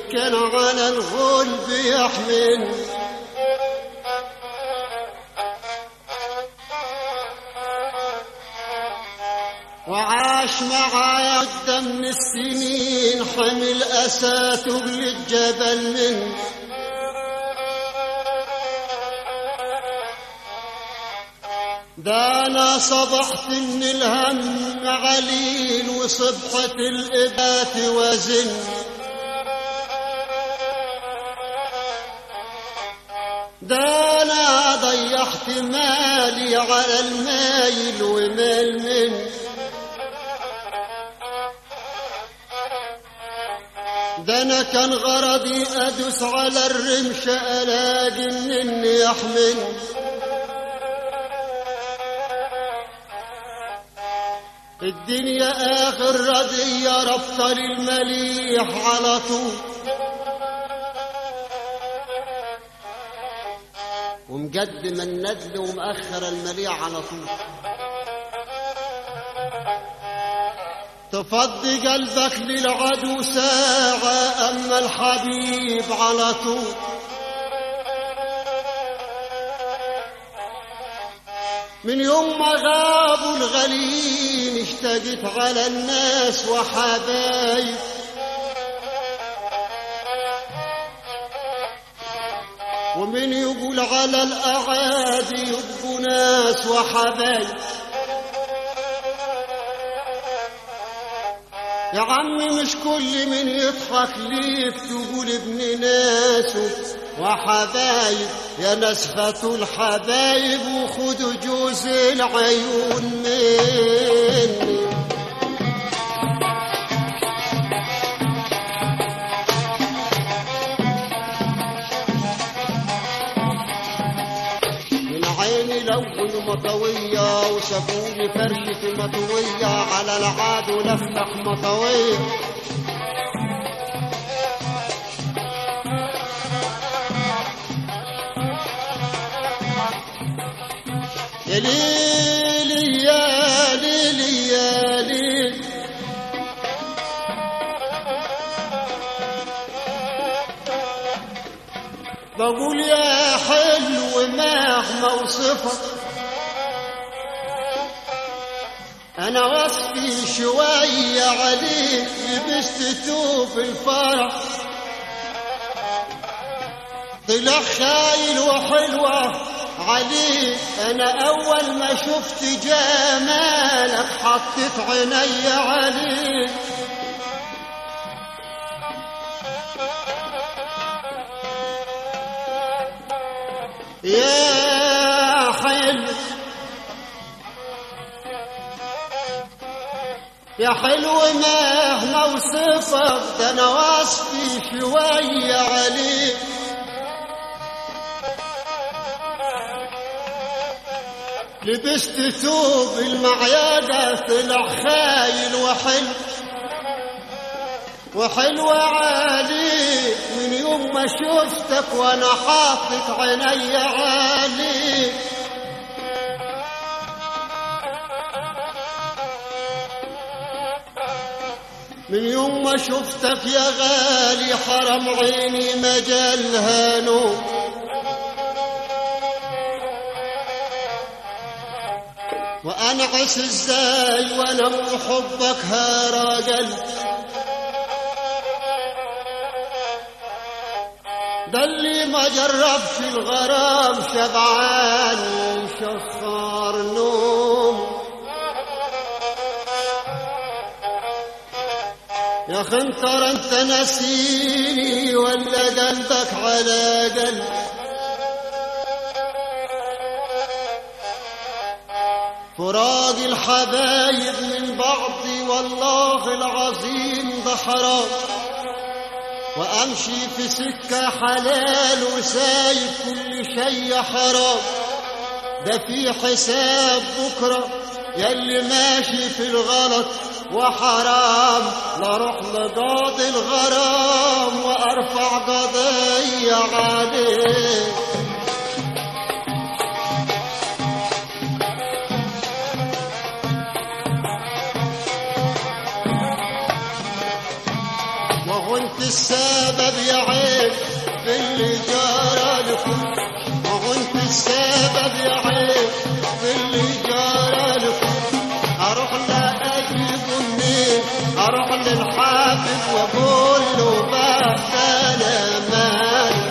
كان على الغلب يحمل وعاش معايا قدام السنين حمل أسى تغل الجبل من ده أنا صبحت من الهم عليل وصبحت الإبات وزن ده أنا ضيعت مالي على المايل ومال منه ده انا كان غرضي ادوس على الرمش الاقي اني يحمل الدنيا اخر رضية ربط للمليح على طول ومقدم الندل ومأخر المليح على طول تفضي قلبك للعدو ساعة أما الحبيب على طول من يوم ما غابوا الغليل اشتقت على الناس وحبايب ومن يقول على الأعادي يبقوا ناس وحبايب يا عمي مش كل من يضحك ليك تقول ابن ناسه وحبايب يا ناس فاتوا الحبايب وخدوا جوز العيون مني من عيني لون مطوية وسابوني فرشة مطوية على العاد ولفتح مطوية يا ليلي يا ليلي يا ليلي بقول يا حلو مهما اوصفك انا وصفي شوية عليك لبست توب الفرح طلع خايل وحلوة عليك انا اول ما شفت جمالك حطيت عيني عليك يا حلو يا حلو مهما وصفك ده انا وصفي شوية عليك لبست ثوب المعيادة طلع خايل وحلو وحلوة عليك من يوم ما شفتك وانا حاطط عيني عليك من يوم ما شفتك يا غالي حرم عيني مجالها نوم وانا عس ازاي وانا من حبك هرجل ده اللي ما جربش الغرام شبعان وشخر نوم يا خنطر انت نسيني ولا قلبك على قلب فراق الحبايب من بعضي والله العظيم ده حرام وامشي في سكه حلال وسايب كل شيء حرام ده في حساب بكره يلي ماشي في الغلط وحرام لاروح لقاضي الغرام وارفع قضيه عليه وهو انت السبب يا عين في اللي جرى لكم وانت السبب يا عين في اللي جرى لكم اروح لا اجيب منين اروح للحافظ واقول له بقى انا مالي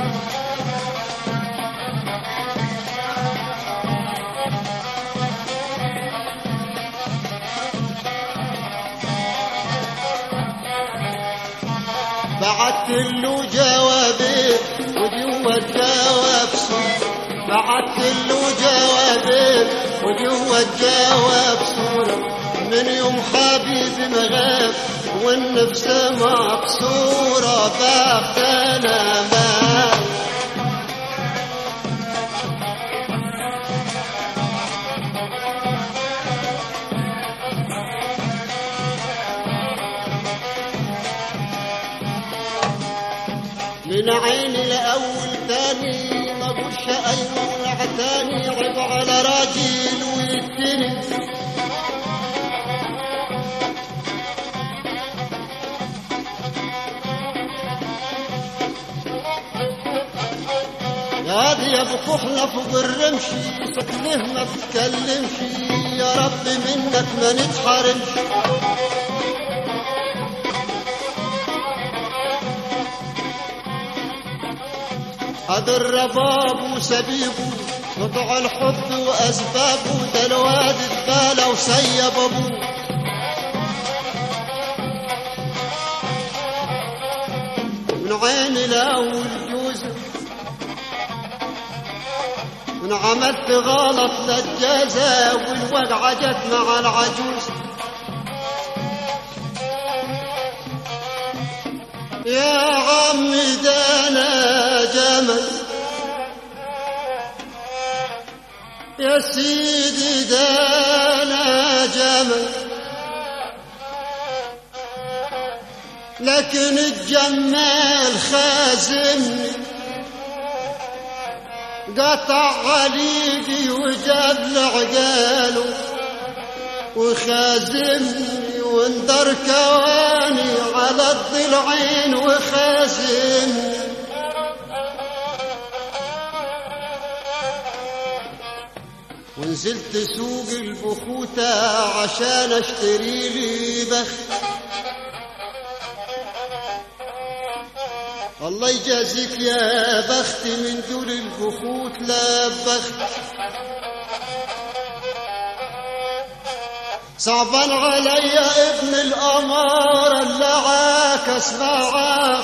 بعت له جوابين وجوا الجواب صورة بعت له جوابين وجوا الجواب صورة من يوم حبيبي مغاب والنفس مكسورة بختنا مال من عين الأول تاني ما قولش أيوة ولا تاني عيب على راجل ويتني هذه يا ابو كحلة فوق الرمش شكله ما بتكلمش يا رب منك ما نتحرمش هذا الرباب وسبيبه قطع الحب واسبابه ده الواد اتبالى وسيب ابوه من عين الاول جوزه من عملت غلط للجزا والوقعة جت مع العجوز يا عمي ده انا جمل يا سيدي ده انا جمل لكن الجمال خازمني قطع عليقي وجاب لعقاله وخازمني واندر كواني على الضلعين وخازمني ونزلت سوق البخوتة عشان اشتري لي بخت الله يجازيك يا بخت من دول البخوت لا بخت صعبان عليا ابن الأمارة اللي عاكس معاك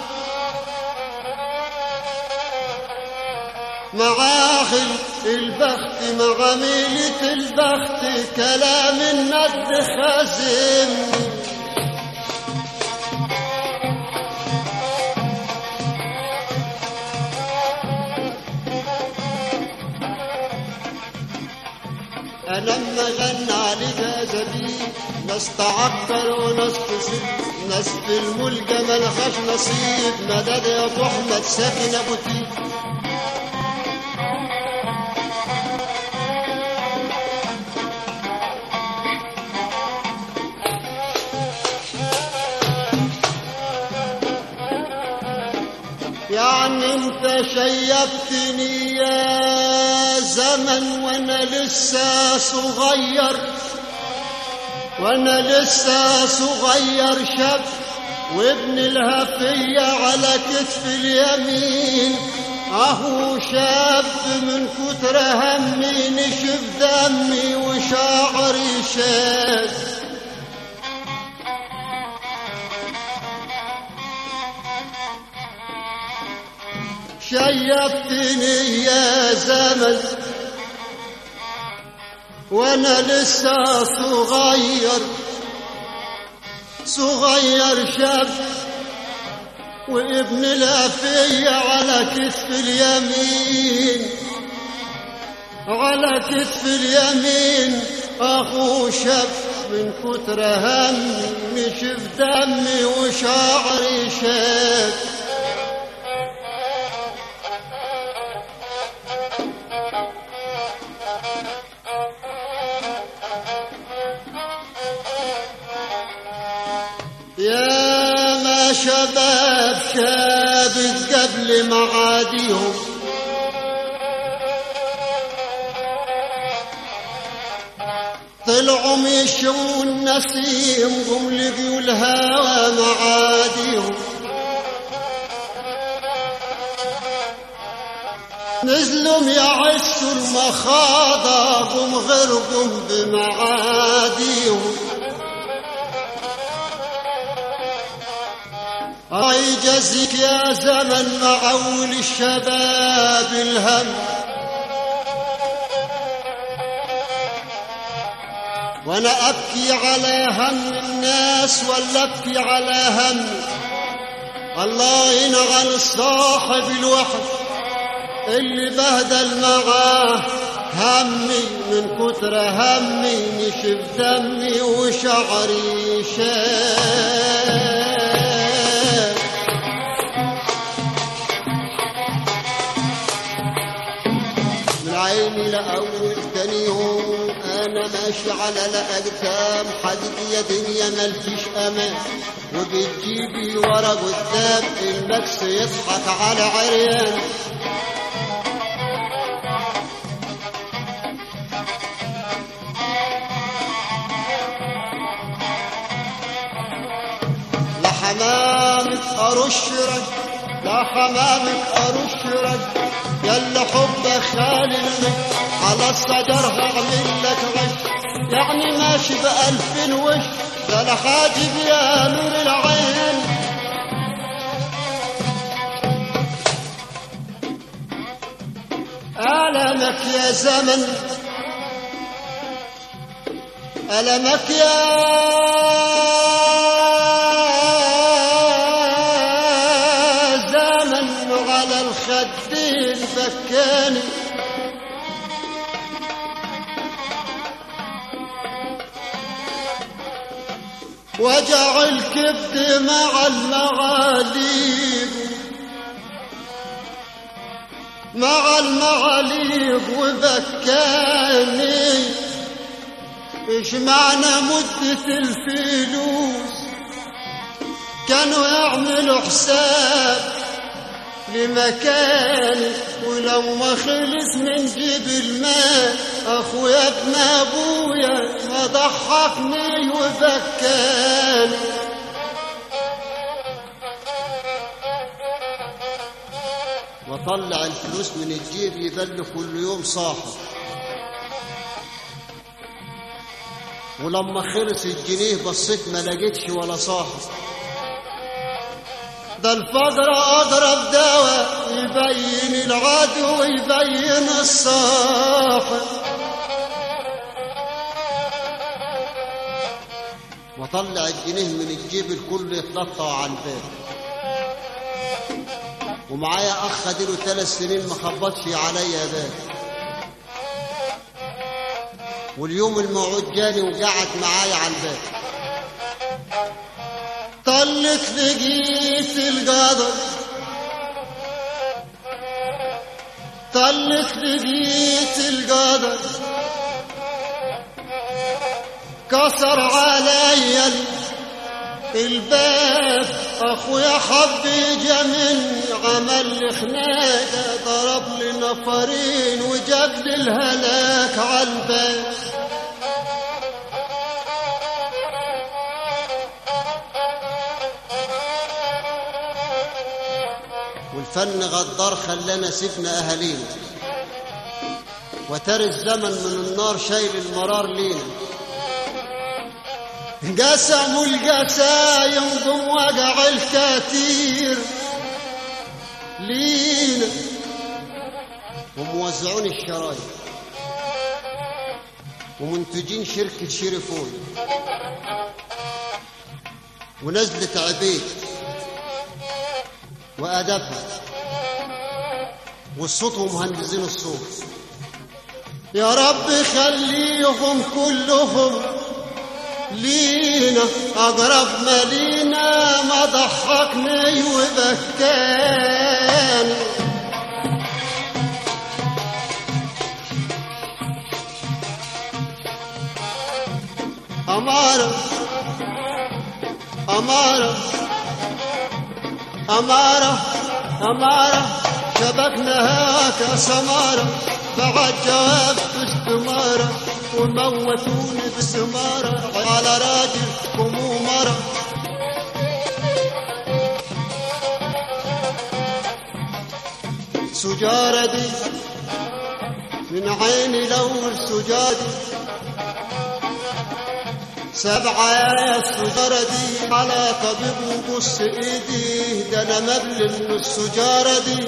معاخل البخت مع ميلة البخت كلام الند خازمني لما غنى عليها زبيب ناس تعكر وناس تصيب ناس في الملقى ملهاش نصيب مدد يا ابو احمد ساكن ابو تيب يعني انت شيبتني يا زمن وانا لسه صغير وانا لسه صغير شاب وابن الهفية على كتف اليمين اهو شاب من كتر همي نشف دمي وشعري شاب شيبتني يا زمن وانا لسه صغير صغير شاب وابن الافية على كتف اليمين على كتف اليمين اخو شاب من كتر همي نشف دمي وشعري شاب يا ما شباب شباب شابت قبل معاديهم طلعوا مشوا النسيم قم لقيوا الهوى معاديهم نزلوا يعسوا المخاضة قم غرقوا بمعاديهم اي جزيك يا زمن معول الشباب الهم وانا ابكي على هم الناس ولا ابكي على هم الله ينغل الصاحب الوحش اللي بهدل معاه همي من كتر همي نشف دمي وشعري شاب من عيني لأول تاني يوم أنا ماشي على الأجسام حديد يا دنيا ملفيش أمان وبتجيبي ورا قدام المكس يضحك على عريان لا حمامك أرش رج لا حمامك أرش رج يلا حب خالي المك على الصدر هعمل لك غش يعني ماشي بألف وش ده لا حاجب يا نور العين ألمك يا زمن ألمك يا زمن على الخدين بكاني وجع الكبد مع المعاليق مع المعاليق وبكاني ايش معنى مدة الفلوس كانوا يعملوا حساب لمكاني ولو ما خلص من جيب الماء اخويا ابن ابويا ما ضحكني وبكاني وطلع الفلوس من الجيب يبل كل يوم صاحب ولما خلص الجنيه بصيت ما لقيتش ولا صاحب ده الفقر أضرب دواء يبين العدو ويبين الصاحب وطلع الجنيه من الجيب الكل يتلطع على الباب ومعايا أخ اديله ثلاث سنين ما خبطش عليا باب واليوم الموعود جاني وقعد معايا على الباب طلت لقيت القدر طلت لقيت القدر كسر علي الباب اخويا حبي جمن عمل لي خناقه ضرب لي نفرين وجاب لي الهلاك على الباب والفن غدار خلانا سيبنا اهالينا وترى الزمن من النار شايل المرار لينا قسموا القسايم قم وقع الكثير لينا وموزعون الشرايط ومنتجين شركة شيرفون ونزلت عبيد وأدبها والصوت ومهندسين الصوت يا رب خليهم كلهم لينا أقرب ما لينا ما ضحكني وبكاني أمارة أمارة أمارة أمارة شبكنا هاك سمارة بعد جواب استمارة وموتوني بسمارة على راجل كمومرة سجارة دي من عيني لون سجادي سبعة يا السجارة دي على طبيب وبص ايدي ده انا مبل من السجارة دي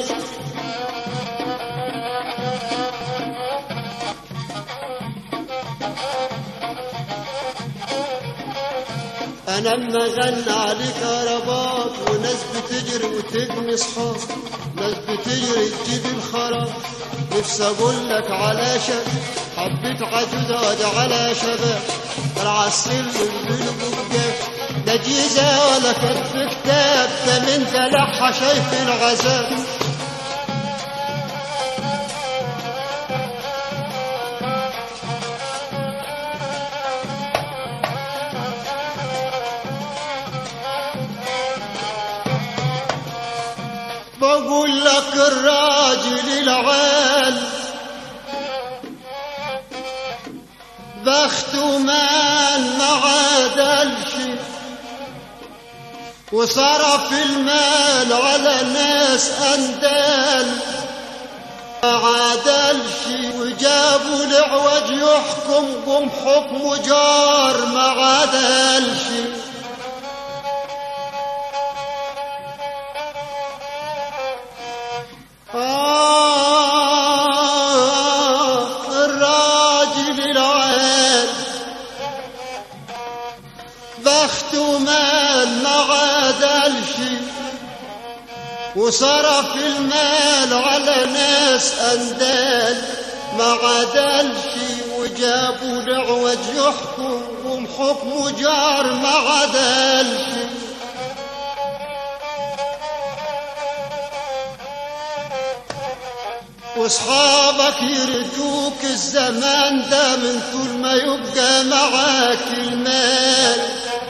انا اما غنى عليك رباط وناس بتجري وتجني صحاب ناس بتجري تجيب الخراب نفسي اقول لك على شب حبيت عجوز اقعد على شباب طلع السلم بالبقاف ده جيزة ولا كتب كتاب ده من تلحى شايف العذاب بقول لك الراجل العال بخته مال ما عادلش وصرف المال على ناس اندال ما عادلش وجابوا العوج يحكم قم حكم جار ما عادلش آه الراجل العال بخته مال ما عادلش وصرف المال على ناس أندال ما عادلش وجابوا العوج يحكم حكم جار ما عادلش واصحابك يردوك الزمان ده من طول ما يبقى معاك المال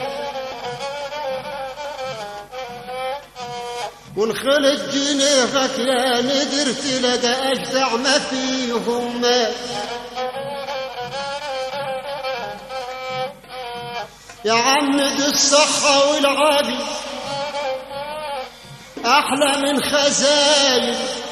ونخلت جنيهك يا ندر تلقى أجدع ما فيهم مال يا عم دي الصحة والعافية أحلى من خزاين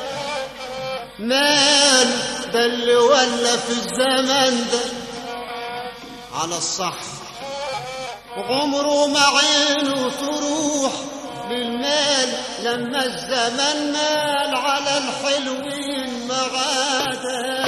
مال ده اللي ولا في الزمن ده على الصح عمره ما عينه تروح للمال لما الزمن مال على الحلوين ما عادش